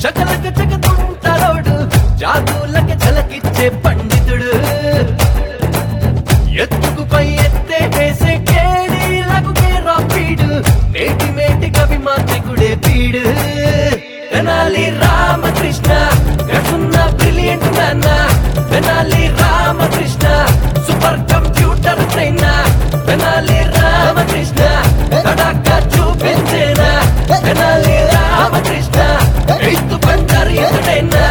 చకలక చకతుంటరోడు జాతులకి చలకిచ్చే పండితుడు ఎత్తుకు పై ఎత్తే వేసే కేడీలకు కేరా పీడు నేటి మేటి కవి మాంత్రికుడే పీడు తెనాలి రామకృష్ణ గడున్న బ్రిలియంట్ నాన్న Tenali Ramakrishna super computer train Tenali Ramakrishna తడాక చూపించేనా తెనాలి రామకృష్ణ ఎత్తు పంటారు ఎదుడైనా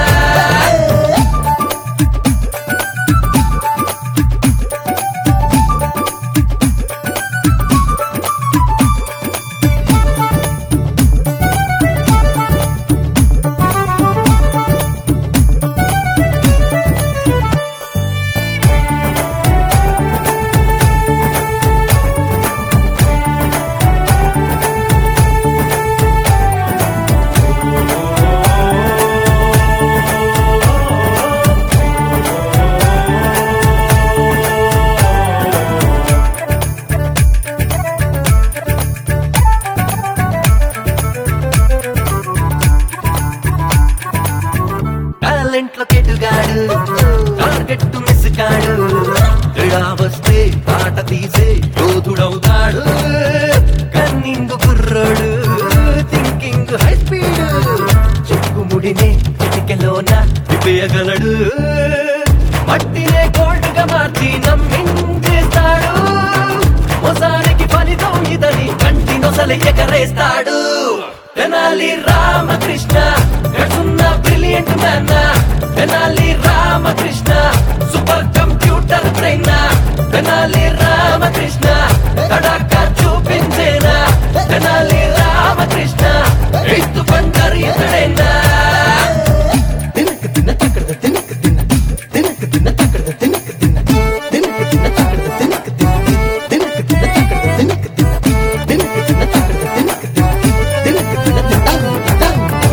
టాలెంట్ లో కెటుగాడు టార్గెట్ మిస్ కాడు తేడా వస్తే పాట తీసే యోధుడవుతాడు కన్నింగ్ కుర్రోడు థింకింగ్ హై స్పీడ్ చెక్కుముడినే చిటికెలోన విప్పేయగలడు మట్టినే గోల్డ్ గా మార్చి నమ్మించేస్తాడు మోసానికి ఫలితం ఇదని కంటి నొసలి ఎగరేస్తాడు తెనాలి రామకృష్ణ గడున్న brilliant man Tenali Ramakrishna super computer train Tenali Ramakrishna తడాక చూపించేనా తెనాలి రామకృష్ణ ఎత్తు పంటారు ఎదుడైనా తినక తిన్న తక్కడ తినక తిన్న తినక తిన్న తక్కడ తినక తిన్న తినక తిన్న తక్కడ తినక తిన్న తినక తిన్న తక్కడ తినక తిన్న తినక తిన్న తక్కడ తినక తిన్న తినక తిన్న తిన్న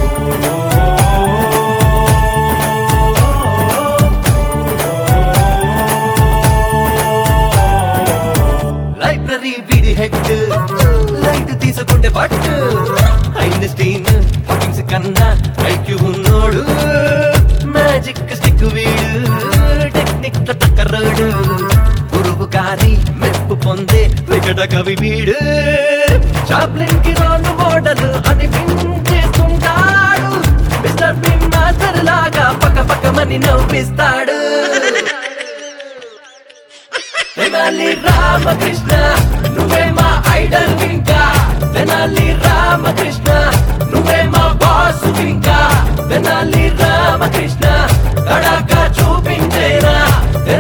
లైబ్రరీ వీడి హెడ్ లైట్ తీసుకుంటే పట్టు ఐన్స్టీన్ హాకింగ్స్ కన్నా ఐక్యూ ఉన్నోడు మ్యాజిక్ స్టిక్ వీడు టెక్నిక్ లో టక్కరోడు గురువు గారి మెప్పు పొందే వికట కవి వీడు చాప్లిన్ కి రోల్ మోడల్ అనిపించేస్తుంటాడు మిస్టర్ బిమ్ మాస్టర్ లాగా పక్క పక్కమని నవ్విస్తాడు తెనాలి రామకృష్ణ నువ్వే మా ఐడల్ ఇంకా తెనాలి రామకృష్ణ నువ్వే మా బాస్ ఇంకా తెనాలి రామకృష్ణ తడాక చూపించేనా తెనాలి